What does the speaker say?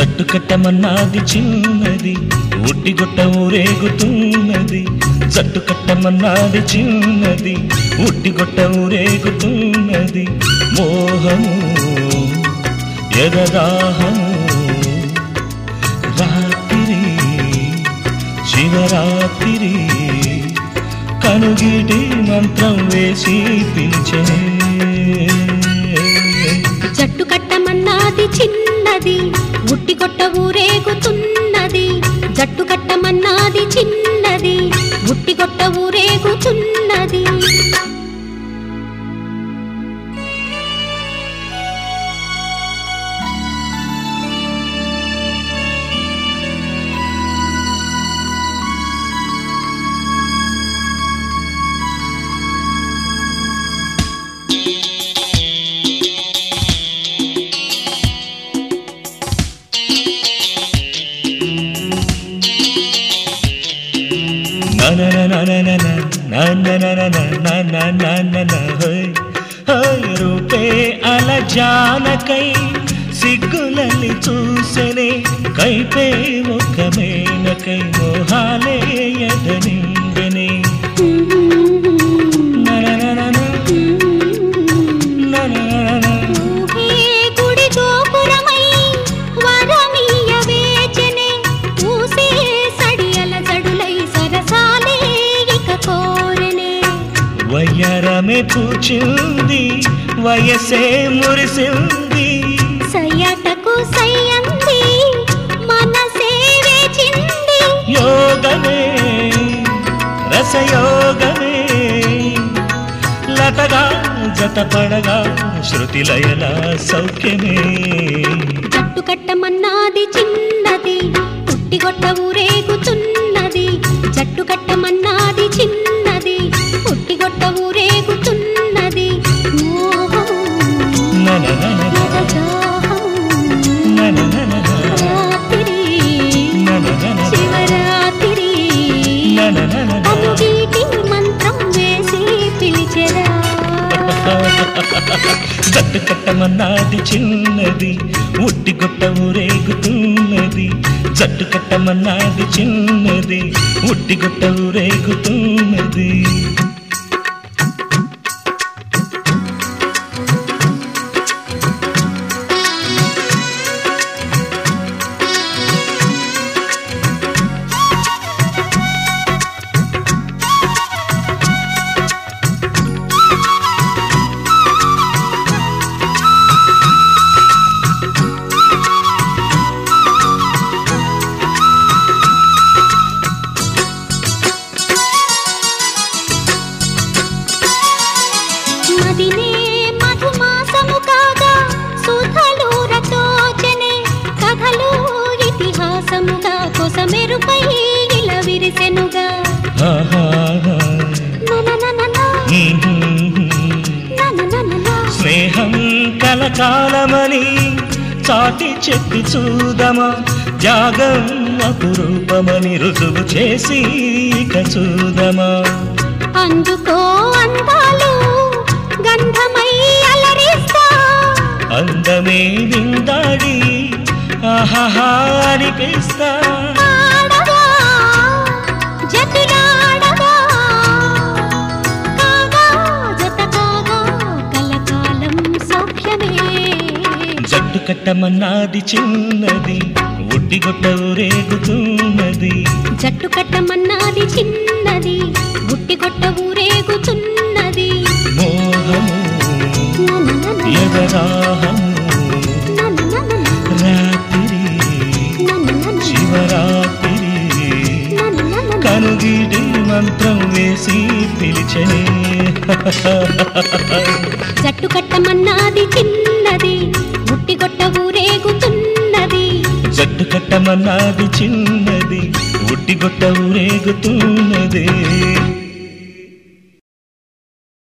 జట్టు కట్టమన్నాది చిన్నది ఉట్టిగొట్ట ఊరేగుతున్నది జట్టు కట్టమన్నాది చిన్నది ఉట్టిగొట్ట ఊరేగుతున్నది మోహము ఎదదాహము రాత్రి శివరాత్రి కనుగిటి మంత్రం వేసి పిలిచే జట్టు కట్టమన్నాది చిన్నది ఉట్టి కొట్ట ఊరేగుతున్నది జట్టు కట్టమన్నాది చిన్నది ఉట్టి కొట్ట ఊరేగుతున్నది రూపే అల జానకై సిగ్గులని చూసెనే కైపే ఒక మేనకై మోహాలే ఎదనిండెనే ననననన, ననననన. ఊహే గుడి గోపురమై వరమీయ వేచెనే ఊసే సడియల జడులై సరసాలే ఇక కోరెనే వయ్యారమే పూచింది వయసే మురిసింది సయ్యటకు సయ్యంది మనసే వేచింది యోగమే రసయోగమే లతగా జతపడగా శృతిలయల సౌఖ్యమే జట్టు కట్టమన్నాది చిన్నది పుట్టిగొట్ట ఊరేగుతున్నది జట్టు కట్టమన్నాది చిన్నది పుట్టిగొట్ట ఊరేగుతున్నది మోహము, ననననన, ఎదదాహము, ననననన, రాత్రి, ననననన, శివరాత్రి ననననన. అనుగీటి మంత్రం వేసి పిలిచెరా జట్టు కట్టమన్నాది చిన్నది ఉట్టి గొట్ట ఊరేగుతున్నది జట్టు కట్టమన్నాది చిన్నది ఉట్టి గొట్ట ఊరేగుతున్నది మదినే మధుమాసము కాగా సుధలూరతోచనే కథలు ఇతిహాసముగా కొసమెరుపై ఇలా విరిసెనుగా ఆహాహా. ననననన, ననననన. స్నేహం కలకాలమని చాటి చెప్పి చూదమా త్యాగం అపురూపమని రుజువు చేసి ఇక చూదమా అందుకో అందాలు గంధమై అలరిస్తా అందమే విందాడి ఆహాహా అనిపిస్తా ఆడగా జతులాడగా కాగా జత కాగా కలకాలం సౌఖ్యమే జట్టు కట్టమన్నాది చిన్నది ఒడ్డిగొట్ట ఊరేగుతున్నది జట్టు కట్టమన్నది చిన్నది గుట్టి కొట్ట ఊరేగుతున్నది మోహము ననననన, ఎదరాహము ననననన, రాత్రి ననననన, శివరాత్రి ననననన. కనుగిడి మంత్రం వేసి పిలిచనే జట్టు కట్టమన్నది చిన్నది గుట్టి కొట్ట ఊరేగుతున్నది జట్టు కట్టమన్నది చిన్నది ఒడ్డిగొట్ట ఊరేగుతున్నది